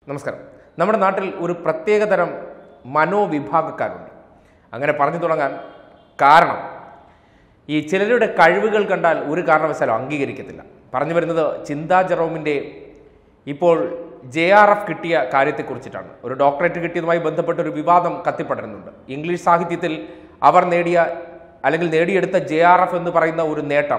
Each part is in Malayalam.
നമസ്കാരം നമ്മുടെ നാട്ടിൽ ഒരു പ്രത്യേകതരം മനോവിഭാഗക്കാരുണ്ട് അങ്ങനെ പറഞ്ഞു തുടങ്ങാൻ കാരണം ഈ ചിലരുടെ കഴിവുകൾ കണ്ടാൽ ഒരു കാരണവശാലും അംഗീകരിക്കത്തില്ല പറഞ്ഞു വരുന്നത് ചിന്താ ജെറോമിൻ്റെ ഇപ്പോൾ ജെ ആർ എഫ് കിട്ടിയ കാര്യത്തെക്കുറിച്ചിട്ടാണ് ഒരു ഡോക്ടറേറ്റ് കിട്ടിയതുമായി ബന്ധപ്പെട്ട ഒരു വിവാദം കത്തിപ്പടരുന്നുണ്ട് ഇംഗ്ലീഷ് സാഹിത്യത്തിൽ അവർ നേടിയ അല്ലെങ്കിൽ നേടിയെടുത്ത ജെ ആർ എഫ് എന്ന് പറയുന്ന ഒരു നേട്ടം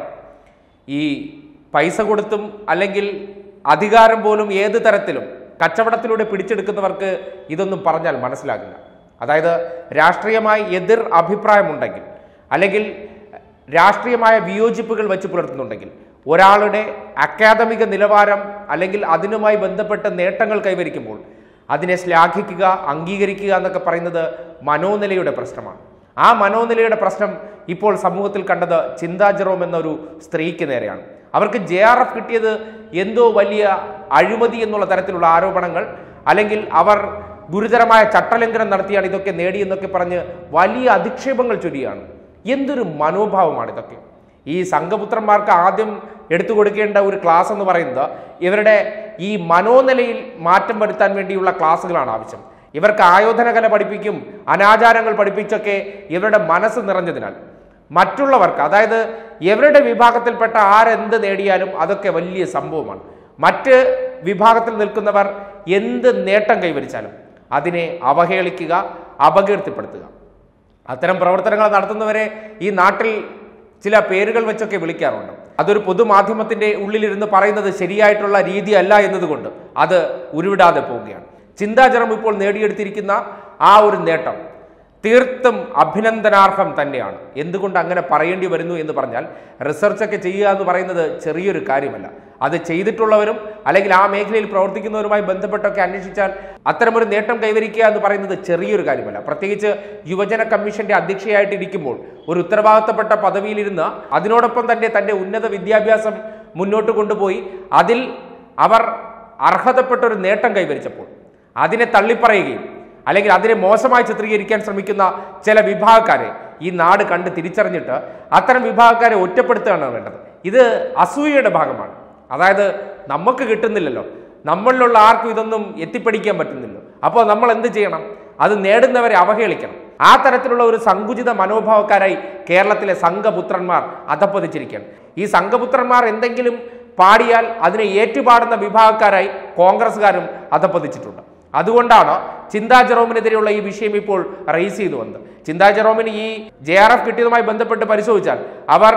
ഈ പൈസ കൊടുത്തും അല്ലെങ്കിൽ അധികാരം പോലും ഏത് തരത്തിലും കച്ചവടത്തിലൂടെ പിടിച്ചെടുക്കുന്നവർക്ക് ഇതൊന്നും പറഞ്ഞാൽ മനസ്സിലാകില്ല അതായത് രാഷ്ട്രീയമായി എതിർ അഭിപ്രായമുണ്ടെങ്കിൽ അല്ലെങ്കിൽ രാഷ്ട്രീയമായ വിയോജിപ്പുകൾ വെച്ച് പുലർത്തുന്നുണ്ടെങ്കിൽ ഒരാളുടെ അക്കാദമിക നിലവാരം അല്ലെങ്കിൽ അതിനുമായി ബന്ധപ്പെട്ട നേട്ടങ്ങൾ കൈവരിക്കുമ്പോൾ അതിനെ ശ്ലാഘിക്കുക അംഗീകരിക്കുക എന്നൊക്കെ പറയുന്നത് മനോനിലയുടെ പ്രശ്നമാണ് ആ മനോനിലയുടെ പ്രശ്നം ഇപ്പോൾ സമൂഹത്തിൽ കണ്ടത് ചിന്താ ജെറോം എന്നൊരു സ്ത്രീക്ക് നേരെയാണ് അവർക്ക് ജെ ആർ എഫ് കിട്ടിയത് എന്തോ വലിയ അഴിമതി എന്നുള്ള തരത്തിലുള്ള ആരോപണങ്ങൾ അല്ലെങ്കിൽ അവർ ഗുരുതരമായ ചട്ടലംഘനം നടത്തിയാണ് ഇതൊക്കെ നേടിയെന്നൊക്കെ പറഞ്ഞ് വലിയ അധിക്ഷേപങ്ങൾ ചൊല്ലിയാണ് എന്തൊരു മനോഭാവമാണ് ഇതൊക്കെ ഈ സംഘപുത്രന്മാർക്ക് ആദ്യം എടുത്തു കൊടുക്കേണ്ട ഒരു ക്ലാസ് എന്ന് പറയുന്നത് ഇവരുടെ ഈ മനോനിലയിൽ മാറ്റം വരുത്താൻ വേണ്ടിയുള്ള ക്ലാസ്സുകളാണ് ആവശ്യം ഇവർക്ക് ആയോധന കല പഠിപ്പിക്കും അനാചാരങ്ങൾ പഠിപ്പിച്ചൊക്കെ ഇവരുടെ മനസ്സ് നിറഞ്ഞതിനാൽ മറ്റുള്ളവർക്ക് അതായത് ഇവരുടെ വിഭാഗത്തിൽപ്പെട്ട ആരെന്ത് നേടിയാലും അതൊക്കെ വലിയ സംഭവമാണ് മറ്റ് വിഭാഗത്തിൽ നിൽക്കുന്നവർ എന്ത് നേട്ടം കൈവരിച്ചാലും അതിനെ അവഹേളിക്കുക അപകീർത്തിപ്പെടുത്തുക അത്തരം പ്രവർത്തനങ്ങൾ നടത്തുന്നവരെ ഈ നാട്ടിൽ ചില പേരുകൾ വെച്ചൊക്കെ വിളിക്കാറുണ്ട് അതൊരു പൊതുമാധ്യമത്തിന്റെ ഉള്ളിലിരുന്ന് പറയുന്നത് ശരിയായിട്ടുള്ള രീതിയല്ല എന്നതുകൊണ്ട് അത് ഉരുവിടാതെ പോവുകയാണ് ചിന്താചരം ഇപ്പോൾ നേടിയെടുത്തിരിക്കുന്ന ആ ഒരു നേട്ടം തീർത്തും അഭിനന്ദനാർഹം തന്നെയാണ് എന്തുകൊണ്ട് അങ്ങനെ പറയേണ്ടി വരുന്നു എന്ന് പറഞ്ഞാൽ റിസർച്ചൊക്കെ ചെയ്യുക എന്ന് പറയുന്നത് ചെറിയൊരു കാര്യമല്ല അത് ചെയ്തിട്ടുള്ളവരും അല്ലെങ്കിൽ ആ മേഖലയിൽ പ്രവർത്തിക്കുന്നവരുമായി ബന്ധപ്പെട്ടൊക്കെ അന്വേഷിച്ചാൽ അത്തരമൊരു നേട്ടം കൈവരിക്കുക എന്ന് പറയുന്നത് ചെറിയൊരു കാര്യമല്ല പ്രത്യേകിച്ച് യുവജന കമ്മീഷന്റെ അധ്യക്ഷയായിട്ട് ഇരിക്കുമ്പോൾ ഒരു ഉത്തരവാദിത്തപ്പെട്ട പദവിയിലിരുന്ന് അതിനോടൊപ്പം തന്നെ തന്റെ ഉന്നത വിദ്യാഭ്യാസം മുന്നോട്ട് കൊണ്ടുപോയി അതിൽ അവർ അർഹതപ്പെട്ട ഒരു നേട്ടം കൈവരിച്ചപ്പോൾ അതിനെ തള്ളിപ്പറയുകയും അല്ലെങ്കിൽ അതിനെ മോശമായി ചിത്രീകരിക്കാൻ ശ്രമിക്കുന്ന ചില വിഭാഗക്കാരെ ഈ നാട് കണ്ട് തിരിച്ചറിഞ്ഞിട്ട് അത്തരം വിഭാഗക്കാരെ ഒറ്റപ്പെടുത്തുകയാണ് വേണ്ടത് ഇത് അസൂയയുടെ ഭാഗമാണ് അതായത് നമുക്ക് കിട്ടുന്നില്ലല്ലോ നമ്മളിലുള്ള ആർക്കും ഇതൊന്നും എത്തിപ്പിടിക്കാൻ പറ്റുന്നില്ല അപ്പോൾ നമ്മൾ എന്ത് ചെയ്യണം അത് നേടുന്നവരെ അവഹേളിക്കണം ആ തരത്തിലുള്ള ഒരു സങ്കുചിത മനോഭാവക്കാരായി കേരളത്തിലെ സംഘപുത്രന്മാർ അധപ്പതിച്ചിരിക്കുകയാണ് ഈ സംഘപുത്രന്മാർ എന്തെങ്കിലും പാടിയാൽ അതിനെ ഏറ്റുപാടുന്ന വിഭാഗക്കാരായി കോൺഗ്രസ്സുകാരും അധപ്പതിച്ചിട്ടുണ്ട് അതുകൊണ്ടാണ് ചിന്താ ജെറോമിനെതിരെയുള്ള ഈ വിഷയം ഇപ്പോൾ റേസ് ചെയ്തു വന്നത് ചിന്താ ജെറോമിന് ഈ ജെ ആർ എഫ് കിട്ടിയതുമായി ബന്ധപ്പെട്ട് പരിശോധിച്ചാൽ അവർ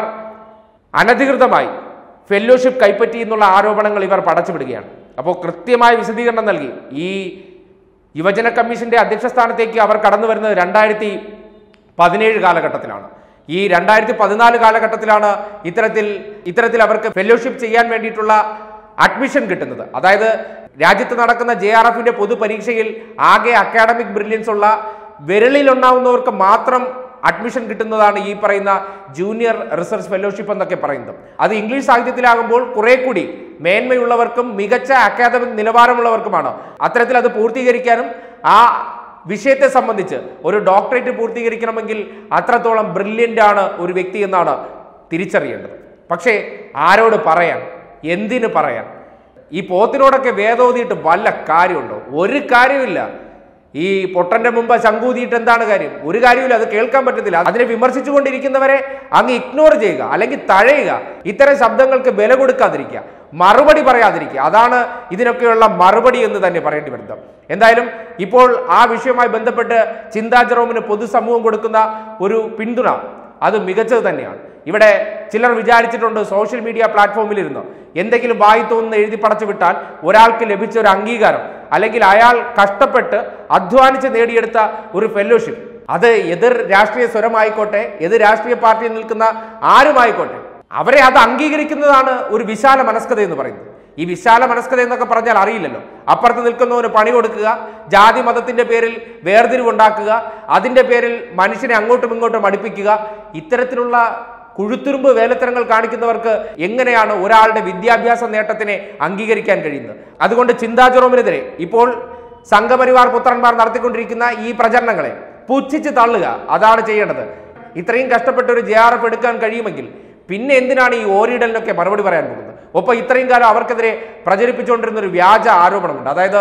അനധികൃതമായി ഫെല്ലോഷിപ്പ് കൈപ്പറ്റി എന്നുള്ള ആരോപണങ്ങൾ ഇവർ പടച്ചുവിടുകയാണ് അപ്പോൾ കൃത്യമായ വിശദീകരണം നൽകി ഈ യുവജന കമ്മീഷന്റെ അധ്യക്ഷ സ്ഥാനത്തേക്ക് അവർ കടന്നു വരുന്നത് രണ്ടായിരത്തി പതിനേഴ് കാലഘട്ടത്തിലാണ് ഈ രണ്ടായിരത്തി പതിനാല് കാലഘട്ടത്തിലാണ് ഇത്തരത്തിൽ ഇത്തരത്തിൽ അവർക്ക് ഫെലോഷിപ്പ് ചെയ്യാൻ വേണ്ടിയിട്ടുള്ള അഡ്മിഷൻ കിട്ടുന്നത് അതായത് രാജ്യത്ത് നടക്കുന്ന ജെ ആർ എഫിന്റെ പൊതുപരീക്ഷയിൽ ആകെ അക്കാഡമിക് ബ്രില്യൻസ് ഉള്ള വിരളിലുണ്ടാവുന്നവർക്ക് മാത്രം അഡ്മിഷൻ കിട്ടുന്നതാണ് ഈ പറയുന്ന ജൂനിയർ റിസർച്ച് ഫെലോഷിപ്പ് എന്നൊക്കെ പറയുന്നത് അത് ഇംഗ്ലീഷ് സാഹിത്യത്തിലാകുമ്പോൾ കുറെ കൂടി മേന്മയുള്ളവർക്കും മികച്ച അക്കാദമിക് നിലവാരമുള്ളവർക്കുമാണ് അത്തരത്തിൽ അത് പൂർത്തീകരിക്കാനും ആ വിഷയത്തെ സംബന്ധിച്ച് ഒരു ഡോക്ടറേറ്റ് പൂർത്തീകരിക്കണമെങ്കിൽ അത്രത്തോളം ബ്രില്യൻ്റ് ആണ് ഒരു വ്യക്തി എന്നാണ് തിരിച്ചറിയേണ്ടത് പക്ഷേ ആരോട് പറയാൻ എന്തിനു പറയാൻ ഈ പോത്തിനോടൊക്കെ വേദോതിയിട്ട് വല്ല കാര്യമുണ്ടോ ഒരു കാര്യമില്ല ഈ പൊട്ടന്റെ മുമ്പ് ശങ്കൂതിയിട്ട് എന്താണ് കാര്യം ഒരു കാര്യമില്ല അത് കേൾക്കാൻ പറ്റത്തില്ല അതിനെ വിമർശിച്ചുകൊണ്ടിരിക്കുന്നവരെ അങ്ങ് ഇഗ്നോർ ചെയ്യുക അല്ലെങ്കിൽ തഴയുക ഇത്തരം ശബ്ദങ്ങൾക്ക് വില കൊടുക്കാതിരിക്കുക മറുപടി പറയാതിരിക്കുക അതാണ് ഇതിനൊക്കെയുള്ള മറുപടി എന്ന് തന്നെ പറയേണ്ടി വരുന്നത് എന്തായാലും ഇപ്പോൾ ആ വിഷയവുമായി ബന്ധപ്പെട്ട് ചിന്താ ജെറോമിന് പൊതുസമൂഹം കൊടുക്കുന്ന ഒരു പിന്തുണ അത് മികച്ചത് തന്നെയാണ് ഇവിടെ ചിലർ വിചാരിച്ചിട്ടുണ്ട് സോഷ്യൽ മീഡിയ പ്ലാറ്റ്ഫോമിൽ ഇരുന്ന് എന്തെങ്കിലും വായി തോന്നുന്ന എഴുതി പടച്ചു വിട്ടാൽ ഒരാൾക്ക് ലഭിച്ച ഒരു അംഗീകാരം അല്ലെങ്കിൽ അയാൾ കഷ്ടപ്പെട്ട് അധ്വാനിച്ച് നേടിയെടുത്ത ഒരു ഫെലോഷിപ്പ് അത് എതിർ രാഷ്ട്രീയ സ്വരമായിക്കോട്ടെ എതിർ രാഷ്ട്രീയ പാർട്ടിയിൽ നിൽക്കുന്ന ആരുമായിക്കോട്ടെ അവരെ അത് അംഗീകരിക്കുന്നതാണ് ഒരു വിശാല മനസ്കത എന്ന് പറയുന്നത് ഈ വിശാല മനസ്കത എന്നൊക്കെ പറഞ്ഞാൽ അറിയില്ലല്ലോ അപ്പുറത്ത് നിൽക്കുന്നവന് പണി കൊടുക്കുക ജാതി മതത്തിന്റെ പേരിൽ വേർതിരിവുണ്ടാക്കുക അതിന്റെ പേരിൽ മനുഷ്യനെ അങ്ങോട്ടും ഇങ്ങോട്ടും അടുപ്പിക്കുക ഇത്തരത്തിലുള്ള കുഴുത്തുരുമ്പ് വേലത്തരങ്ങൾ കാണിക്കുന്നവർക്ക് എങ്ങനെയാണ് ഒരാളുടെ വിദ്യാഭ്യാസ നേട്ടത്തിനെ അംഗീകരിക്കാൻ കഴിയുന്നത് അതുകൊണ്ട് ചിന്താ ജെറോമിനെതിരെ ഇപ്പോൾ സംഘപരിവാർ പുത്രന്മാർ നടത്തിക്കൊണ്ടിരിക്കുന്ന ഈ പ്രചരണങ്ങളെ പുച്ഛിച്ച് തള്ളുക അതാണ് ചെയ്യേണ്ടത് ഇത്രയും കഷ്ടപ്പെട്ട് ഒരു ജെ ആർ എഫ് എടുക്കാൻ കഴിയുമെങ്കിൽ പിന്നെ എന്തിനാണ് ഈ ഓരിടലിനൊക്കെ മറുപടി പറയാൻ പോകുന്നത് ഒപ്പം ഇത്രയും കാലം അവർക്കെതിരെ പ്രചരിപ്പിച്ചുകൊണ്ടിരുന്ന ഒരു വ്യാജ ആരോപണമുണ്ട് അതായത്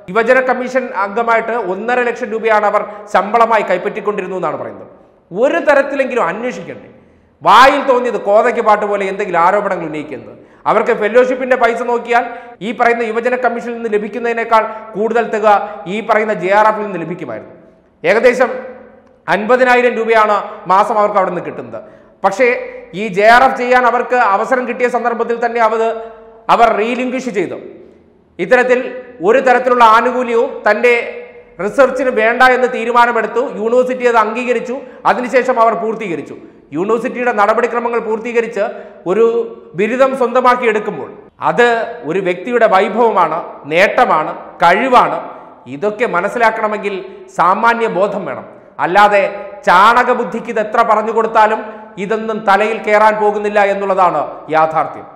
യുവജന കമ്മീഷൻ അംഗമായിട്ട് ഒന്നര ലക്ഷം രൂപയാണ് അവർ ശമ്പളമായി കൈപ്പറ്റിക്കൊണ്ടിരുന്നു എന്നാണ് പറയുന്നത് ഒരു തരത്തിലെങ്കിലും അന്വേഷിക്കണ്ടേ വായിൽ തോന്നിയത് കോതയ്ക്ക് പാട്ട് പോലെ എന്തെങ്കിലും ആരോപണങ്ങൾ ഉന്നയിക്കുന്നത് അവർക്ക് ഫെലോഷിപ്പിന്റെ പൈസ നോക്കിയാൽ ഈ പറയുന്ന യുവജന കമ്മീഷനിൽ നിന്ന് ലഭിക്കുന്നതിനേക്കാൾ കൂടുതൽ തുക ഈ പറയുന്ന ജെ ആർ എഫിൽ നിന്ന് ലഭിക്കുമായിരുന്നു ഏകദേശം അൻപതിനായിരം രൂപയാണ് മാസം അവർക്ക് അവിടെ നിന്ന് കിട്ടുന്നത് പക്ഷേ ഈ ജെ ആർ എഫ് ചെയ്യാൻ അവർക്ക് അവസരം കിട്ടിയ സന്ദർഭത്തിൽ തന്നെ അവർ അവർ റീലിംഗ്വിഷ് ചെയ്തു ഇത്തരത്തിൽ ഒരു തരത്തിലുള്ള ആനുകൂല്യവും തൻ്റെ റിസർച്ചിന് വേണ്ട എന്ന് തീരുമാനമെടുത്തു യൂണിവേഴ്സിറ്റി അത് അംഗീകരിച്ചു അതിനുശേഷം അവർ പൂർത്തീകരിച്ചു യൂണിവേഴ്സിറ്റിയുടെ നടപടിക്രമങ്ങൾ പൂർത്തീകരിച്ച് ഒരു ബിരുദം സ്വന്തമാക്കി എടുക്കുമ്പോൾ അത് ഒരു വ്യക്തിയുടെ വൈഭവമാണ് നേട്ടമാണ് കഴിവാണ് ഇതൊക്കെ മനസ്സിലാക്കണമെങ്കിൽ സാമാന്യ ബോധം വേണം അല്ലാതെ ചാണകബുദ്ധിക്ക് ഇത് എത്ര പറഞ്ഞു കൊടുത്താലും ഇതൊന്നും തലയിൽ കയറാൻ പോകുന്നില്ല എന്നുള്ളതാണ് യാഥാർത്ഥ്യം